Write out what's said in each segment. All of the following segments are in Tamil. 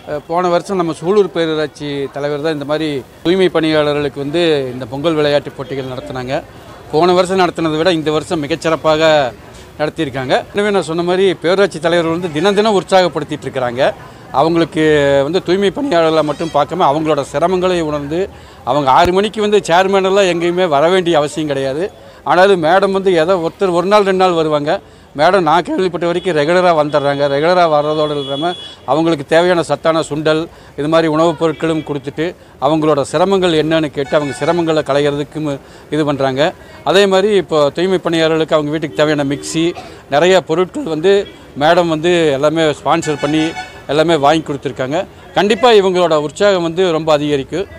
அஹ், போன வருஷம் நம்ம சூலூர் பேரூராட்சி தலைவர் தான் இந்த மாதிரி தூய்மை பணியாளர்களுக்கு வந்து இந்த பொங்கல் விளையாட்டு போட்டிகள் நடத்தினாங்க போன வருஷம் நடத்தினதை விட இந்த வருஷம் மிகச்சிறப்பாக நடத்தியிருக்காங்க எனவே நான் சொன்ன மாதிரி பேரூராட்சி தலைவர்கள் வந்து தினம் தினம் உற்சாகப்படுத்திட்டு இருக்கிறாங்க அவங்களுக்கு வந்து தூய்மை பணியாளர்களை மட்டும் பார்க்காம அவங்களோட சிரமங்களை உணர்ந்து அவங்க ஆறு மணிக்கு வந்து சேர்மேன் எல்லாம் எங்கேயுமே வர வேண்டிய அவசியம் கிடையாது ஆனாலும் மேடம் வந்து ஏதோ ஒருத்தர் ஒரு நாள் ரெண்டு நாள் வருவாங்க மேடம் நான் கேள்விப்பட்ட வரைக்கும் ரெகுலராக வந்துடுறாங்க ரெகுலராக வர்றதோடு இல்லாமல் அவங்களுக்கு தேவையான சத்தான சுண்டல் இது மாதிரி உணவுப் பொருட்களும் கொடுத்துட்டு அவங்களோட சிரமங்கள் என்னன்னு கேட்டு அவங்க சிரமங்களை களையிறதுக்கும் இது பண்ணுறாங்க அதே மாதிரி இப்போ தூய்மை பணியாளர்களுக்கு அவங்க வீட்டுக்கு தேவையான மிக்ஸி நிறைய பொருட்கள் வந்து மேடம் வந்து எல்லாமே ஸ்பான்சர் பண்ணி எல்லாமே வாங்கி கொடுத்துருக்காங்க கண்டிப்பாக இவங்களோட உற்சாகம் வந்து ரொம்ப அதிகரிக்கும்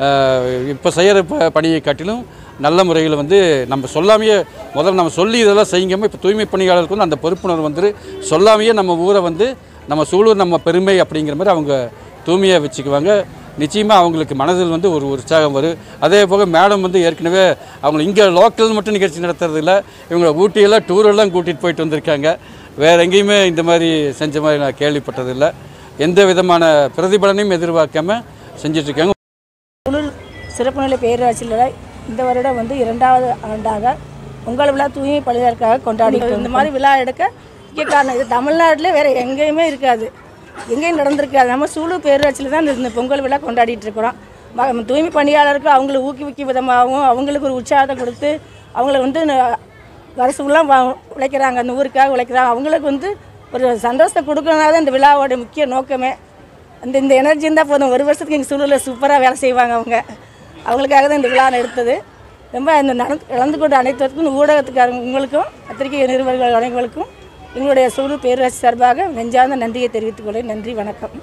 இப்போ செய்கிற ப பணியை காட்டிலும் நல்ல முறையில் வந்து நம்ம சொல்லாமையே முதல்ல நம்ம சொல்லி இதெல்லாம் செய்யுங்கம்ம இப்போ தூய்மை பணியாளருக்கு வந்து அந்த பொறுப்புணர்வு வந்து சொல்லாமையே நம்ம ஊரை வந்து நம்ம சூழல் நம்ம பெருமை அப்படிங்கிற மாதிரி அவங்க தூய்மையாக வச்சுக்குவாங்க நிச்சயமாக அவங்களுக்கு மனதில் வந்து ஒரு உற்சாகம் வரும் அதே போக மேடம் வந்து ஏற்கனவே அவங்க இங்கே லோக்கல் மட்டும் நிகழ்ச்சி நடத்துறது இல்லை இவங்க ஊட்டியெல்லாம் டூரெல்லாம் கூட்டிகிட்டு போயிட்டு வந்திருக்காங்க வேறு எங்கேயுமே இந்த மாதிரி செஞ்ச மாதிரி நான் கேள்விப்பட்டதில்லை எந்த விதமான பிரதிபலனையும் எதிர்பார்க்காம செஞ்சிட்ருக்காங்க குளிர் சிறப்பு நிலை பேரூராட்சியில் இந்த வருடம் வந்து இரண்டாவது ஆண்டாக பொங்கல் விழா தூய்மை பணியாளருக்காக கொண்டாடி இந்த மாதிரி விழா எடுக்க முக்கிய காரணம் இது தமிழ்நாட்டிலே வேறு எங்கேயுமே இருக்காது எங்கேயும் நடந்திருக்காது நம்ம சூலூர் பேரூராட்சியில் தான் இந்த- இந்த பொங்கல் விழா கொண்டாடிட்டு இருக்கிறோம் ம- தூய்மை பணியாளருக்கு அவங்களை ஊக்குவிக்கும் விதமாகவும் அவங்களுக்கு ஒரு உற்சாகத்தை கொடுத்து அவங்கள வந்து ந- வருஷம்லாம் வா- உழைக்கிறாங்க அந்த ஊருக்காக உழைக்கிறாங்க அவங்களுக்கு வந்து ஒரு சந்தோஷத்தை கொடுக்கறதுனால தான் இந்த விழாவோட முக்கிய நோக்கமே அந்த இந்த எனர்ஜி இருந்தால் போதும் ஒரு வருஷத்துக்கு எங்கள் சூழலில் சூப்பராக வேலை செய்வாங்க அவங்க அவங்களுக்காக தான் இந்த விழா எடுத்தது ரொம்ப இந்த நடந்து கலந்து கொண்ட அனைத்துக்கும் இந்த ஊடகத்துக்காரங்க உங்களுக்கும் பத்திரிகை நிருபர்கள் அனைவருக்கும் எங்களுடைய சூழல் பேரரசு சார்பாக நெஞ்சார்ந்த நன்றியை தெரிவித்துக் கொள்கிறேன் நன்றி வணக்கம்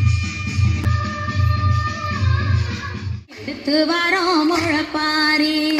எடுத்து வரோம் முழப்பாரி